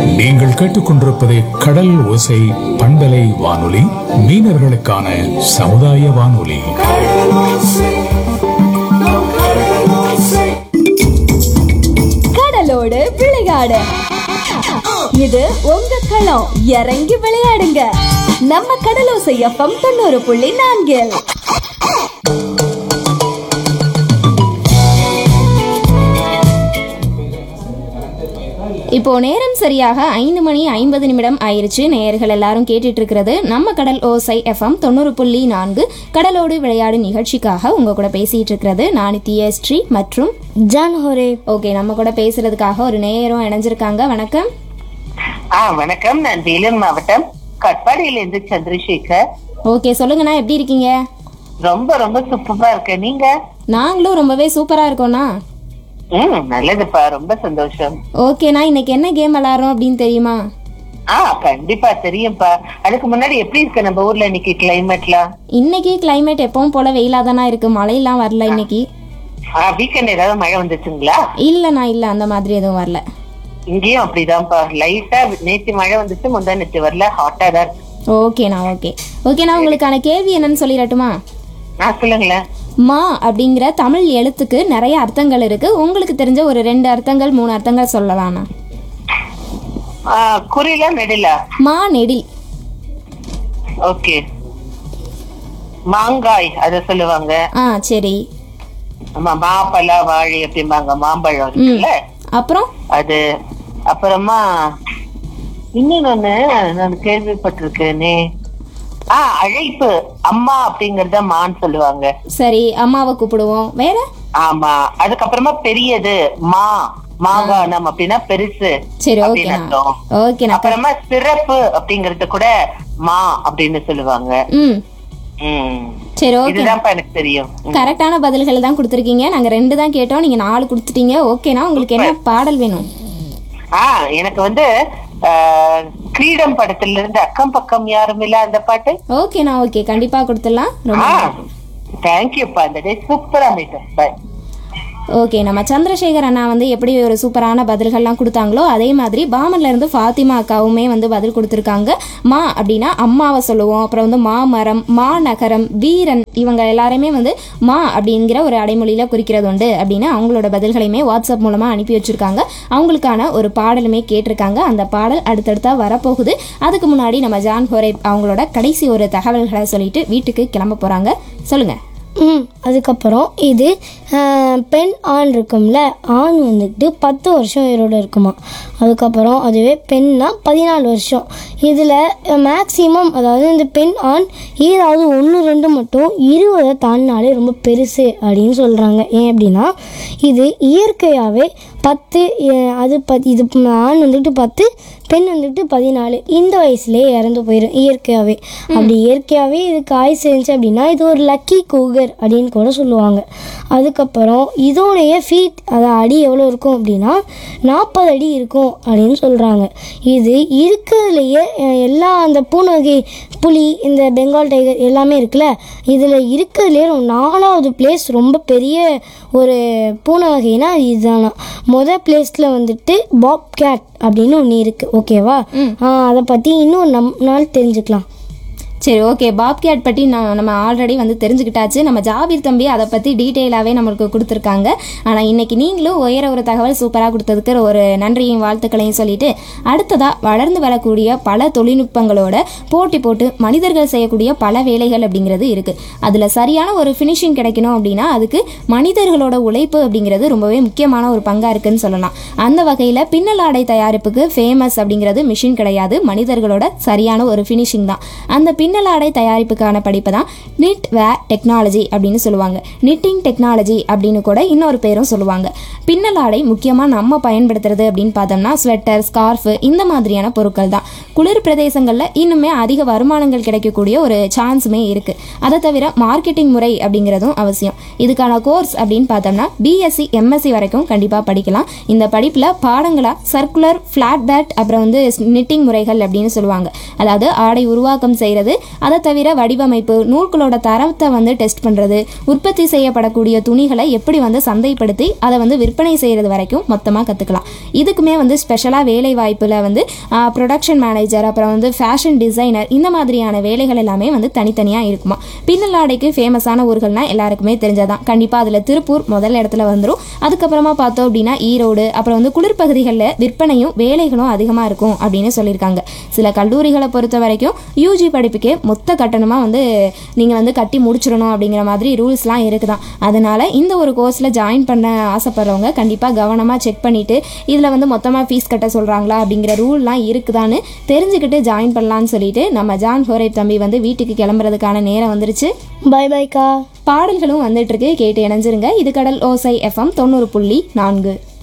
நீங்கள் கேட்டுக்கொண்டிருப்பது கடல் ஓசை பண்பலை வானொலி மீனவர்களுக்கான சமுதாய வானொலி கடலோடு விளையாடு இது உங்க களம் இறங்கி விளையாடுங்க நம்ம கடலோசை எஃப்எம் தொண்ணூறு புள்ளி நான்கில் இப்போ நேரம் சரியாக ஐந்து மணி ஐம்பது நிமிடம் ஆயிருச்சு நேயர்கள் எல்லாரும் கேட்டுட்டு இருக்கிறது நம்ம கடல் ஓசை எஃப்எம் தொண்ணூறு புள்ளி நான்கு கடலோடு விளையாடு நிகழ்ச்சிக்காக உங்க கூட பேசிட்டு இருக்கிறது நான் தியஸ்ரீ மற்றும் ஜான் ஹோரே ஓகே நம்ம கூட பேசுறதுக்காக ஒரு நேயரும் இணைஞ்சிருக்காங்க வணக்கம் ஆ வணக்கம் நான் வேலூர் மாவட்டம் கட்பாடியிலிருந்து சந்திரசேகர் ஓகே சொல்லுங்கண்ணா எப்படி இருக்கீங்க ரொம்ப ரொம்ப சூப்பரா இருக்கேன் நீங்க நாங்களும் ரொம்பவே சூப்பரா இருக்கோம்ண்ணா ம் நல்லதுப்பா ரொம்ப சந்தோஷம் ஓகேண்ணா இன்னைக்கு என்ன கேம் விளாட்றோம் அப்படின்னு தெரியுமா ஆ கண்டிப்பா தெரியும்ப்பா அதுக்கு முன்னாடி எப்படி இருக்கு நம்ம ஊர்ல இன்னைக்கு கிளைமேட்லாம் இன்னைக்கு climate எப்பவும் போல வெயிலாக தானே இருக்கு மழையெல்லாம் வரல இன்னைக்கு ஆ வீக்கெண்ட் ஏதாவது மழை வந்துச்சுங்களா இல்லைண்ணா இல்லை அந்த மாதிரி எதுவும் வரல இங்கேயும் அப்படிதான்ப்பா லைட்டா நேத்து மழை வந்துச்சு முந்தா நேத்து வரல ஹாட்டா தான் இருக்கு ஓகேண்ணா ஓகே ஓகேண்ணா உங்களுக்கான கேள்வி என்னன்னு சொல்லிடட்டுமா நான் சொல்லுங்களேன் மா அப்படிங்கிற தமிழ் எழுத்துக்கு நிறைய அர்த்தங்கள் இருக்கு உங்களுக்கு தெரிஞ்ச ஒரு ரெண்டு அர்த்தங்கள் மூணு அர்த்தங்கள் சொல்லலாம்ண்ணா ஆ, குறிலா நெடிலா மா நெடில் ஓகே மாங்காய் அத சொல்லுவாங்க ஆ சரி ஆமா மாப்பழா வாழை அப்படிம்பாங்க மாம்பழம் இருக்குல்ல அப்புறம் அது அப்புறமா இன்னொன்னு நான் கேள்விப்பட்டிருக்கேனே ஆ அழைப்பு அம்மா அப்படிங்கறத மான்னு சொல்லுவாங்க சரி அம்மாவை கூப்பிடுவோம் வேற ஆமா அதுக்கப்புறமா பெரியது மா மாகாணம் அப்படின்னா பெருசு சரி அப்படின்னு ஓகேண்ணா அர்த்தம். ஓகேண்ணா அப்புறமா சிறப்பு அப்படிங்கறது கூட மா அப்படின்னு சொல்லுவாங்க ம் ம் சரி ஓகே இதுதான்ப்பா எனக்கு தெரியும் கரெக்டான பதில்கள் தான் கொடுத்துருக்கீங்க நாங்கள் ரெண்டு தான் கேட்டோம் நீங்கள் நாலு கொடுத்துட்டீங்க ஓகேண்ணா உங்களுக்கு என்ன பாடல் வேணும் ஆ எனக்கு வந்து ஆ, கிரீடம் படத்துல இருந்து அக்கம் பக்கம் யாரும் இல்ல அந்த பாட்டு ஓகேண்ணா ஓகே கண்டிப்பாக கொடுத்துடலாம் ரொம்ப ஆ தேங்க்யூப்பா இந்த டே சூப்பரா மீட்டர் பை ஓகே நம்ம சந்திரசேகர் அண்ணா வந்து எப்படி ஒரு சூப்பரான பதில்கள்லாம் கொடுத்தாங்களோ அதே மாதிரி பாமன்ல இருந்து ஃபாத்திமா அக்காவுமே வந்து பதில் கொடுத்துருக்காங்க மா அப்படின்னா அம்மாவை சொல்லுவோம் அப்புறம் வந்து மாமரம் மாநகரம் வீரன் இவங்க எல்லாருமே வந்து மா அப்படிங்கிற ஒரு அடைமொழியில குறிக்கிறது உண்டு அப்படின்னு அவங்களோட பதில்களையுமே வாட்ஸ்அப் மூலமா அனுப்பி வச்சிருக்காங்க அவங்களுக்கான ஒரு பாடலுமே கேட்டிருக்காங்க அந்த பாடல் அடுத்தடுத்தா வரப்போகுது அதுக்கு முன்னாடி நம்ம ஜான் ஹோரே அவங்களோட கடைசி ஒரு தகவல்களை சொல்லிட்டு வீட்டுக்கு கிளம்ப போறாங்க சொல்லுங்க ம் அதுக்கப்புறம் இது ஆஹ், பெண் ஆண் இருக்கும்ல ஆண் வந்துட்டு பத்து வருஷம் உயிரோடு இருக்குமா அதுக்கப்புறம் அதுவே பெண்ணா பதினாலு வருஷம் இதில் மேக்ஸிமம் அதாவது இந்த பெண் ஆண் ஏதாவது ஒன்று ரெண்டு மட்டும் இருபதை தாண்டினாலே ரொம்ப பெருசு அப்படின்னு சொல்கிறாங்க ஏன் அப்படின்னா இது இயற்கையாகவே பத்து அஹ், அது பத் இது ஆண் வந்துட்டு பத்து பெண் வந்துட்டு பதினாலு இந்த வயசுலேயே இறந்து போயிடும் இயற்கையாகவே அப்படி இயற்கையாகவே இதுக்கு ஆயுசு இருந்துச்சு அப்படின்னா இது ஒரு லக்கி கூகர் அப்படின்னு கூட சொல்லுவாங்க அதுக்கப்புறம் இதோடைய ஃபீட் அது அடி எவ்வளோ இருக்கும் அப்படின்னா நாற்பது அடி இருக்கும் அப்படின்னு சொல்கிறாங்க இது இருக்கிறதுலையே அஹ், எல்லா அந்த பூனை வகை புலி இந்த பெங்கால் டைகர் எல்லாமே இருக்குல்ல இதில் இருக்கிறதுலே நாலாவது பிளேஸ் ரொம்ப பெரிய ஒரு பூனை வகைனா இதுதானா மொதல் பிளேஸில் வந்துட்டு பாப் கேட் அப்படின்னு ஒன்று இருக்குது ஓகேவா அதை பற்றி இன்னும் நம் நாள் தெரிஞ்சுக்கலாம் சரி ஓகே பாப்கேட் பற்றி நான் நம்ம ஆல்ரெடி வந்து தெரிஞ்சுக்கிட்டாச்சு நம்ம ஜாபீர் தம்பி அதை பற்றி டீட்டெயிலாகவே நம்மளுக்கு கொடுத்துருக்காங்க ஆனால் இன்னைக்கு நீங்களும் உயர ஒரு தகவல் சூப்பராக கொடுத்ததுக்கு ஒரு நன்றியும் வாழ்த்துக்களையும் சொல்லிட்டு அடுத்ததாக வளர்ந்து வரக்கூடிய பல தொழில்நுட்பங்களோட போட்டி போட்டு மனிதர்கள் செய்யக்கூடிய பல வேலைகள் அப்படிங்கிறது இருக்குது அதில் சரியான ஒரு ஃபினிஷிங் கிடைக்கணும் அப்படின்னா அதுக்கு மனிதர்களோட உழைப்பு அப்படிங்கிறது ரொம்பவே முக்கியமான ஒரு பங்காக இருக்குன்னு சொல்லலாம் அந்த வகையில் பின்னல் ஆடை தயாரிப்புக்கு ஃபேமஸ் அப்படிங்கிறது மிஷின் கிடையாது மனிதர்களோட சரியான ஒரு ஃபினிஷிங் தான் அந்த பின்னல் ஆடை தயாரிப்புக்கான படிப்பு தான் நிட் வே டெக்னாலஜி அப்படின்னு சொல்லுவாங்க நிட்டிங் டெக்னாலஜி அப்படின்னு கூட இன்னொரு பேரும் சொல்லுவாங்க பின்னல் ஆடை முக்கியமாக நம்ம பயன்படுத்துறது அப்படின்னு பார்த்தோம்னா ஸ்வெட்டர் ஸ்கார்ஃபு இந்த மாதிரியான பொருட்கள் தான் குளிர் பிரதேசங்களில் இன்னுமே அதிக வருமானங்கள் கிடைக்கக்கூடிய ஒரு சான்ஸுமே இருக்குது அதை தவிர மார்க்கெட்டிங் முறை அப்படிங்கிறதும் அவசியம் இதுக்கான கோர்ஸ் அப்படின்னு பார்த்தோம்னா பிஎஸ்சி எம்எஸ்சி வரைக்கும் கண்டிப்பாக படிக்கலாம் இந்த படிப்பில் பாடங்களாக சர்க்குலர் ஃப்ளாட் பேட் அப்புறம் வந்து நிட்டிங் முறைகள் அப்படின்னு சொல்லுவாங்க அதாவது ஆடை உருவாக்கம் செய்கிறது அதை தவிர வடிவமைப்பு நூல்களோட தரத்தை வந்து டெஸ்ட் பண்ணுறது உற்பத்தி செய்யப்படக்கூடிய துணிகளை எப்படி வந்து சந்தைப்படுத்தி அதை வந்து விற்பனை செய்கிறது வரைக்கும் மொத்தமாக கற்றுக்கலாம் இதுக்குமே வந்து ஸ்பெஷலாக வேலை வாய்ப்பில் வந்து ப்ரொடக்ஷன் மேனேஜர் அப்புறம் வந்து ஃபேஷன் டிசைனர் இந்த மாதிரியான வேலைகள் எல்லாமே வந்து தனித்தனியாக இருக்குமா பின்னலாடைக்கு ஃபேமஸான ஊர்கள்னா எல்லாருக்குமே தெரிஞ்சதான் கண்டிப்பாக அதில் திருப்பூர் முதல் இடத்துல வந்துடும் அதுக்கப்புறமா பார்த்தோம் அப்படின்னா ஈரோடு அப்புறம் வந்து குளிர்பகுதிகளில் விற்பனையும் வேலைகளும் அதிகமாக இருக்கும் அப்படின்னு சொல்லியிருக்காங்க சில கல்லூரிகளை பொறுத்த வரைக்கும் யூஜி படிப்புக்கே மொத்த கட்டணமாக வந்து நீங்கள் வந்து கட்டி முடிச்சிடணும் அப்படிங்கிற மாதிரி ரூல்ஸ்லாம் இருக்குதான் அதனால இந்த ஒரு கோர்ஸில் ஜாயின் பண்ண ஆசைப்படுறவங்க கண்டிப்பாக கவனமாக செக் பண்ணிவிட்டு இதில் வந்து மொத்தமாக ஃபீஸ் கட்ட சொல்கிறாங்களா அப்படிங்கிற ரூல்லாம் இருக்குதான்னு தெரிஞ்சுக்கிட்டு ஜாயின் பண்ணலான்னு சொல்லிட்டு நம்ம ஜான் ஹோரேப் தம்பி வந்து வீட்டுக்கு கிளம்புறதுக்கான நேரம் வந்துருச்சு பை பைக்கா பாடல்களும் வந்துட்டு இருக்கு கேட்டு இணைஞ்சிருங்க இது கடல் ஓசை எஃப்எம் தொண்ணூறு புள்ளி நான்கு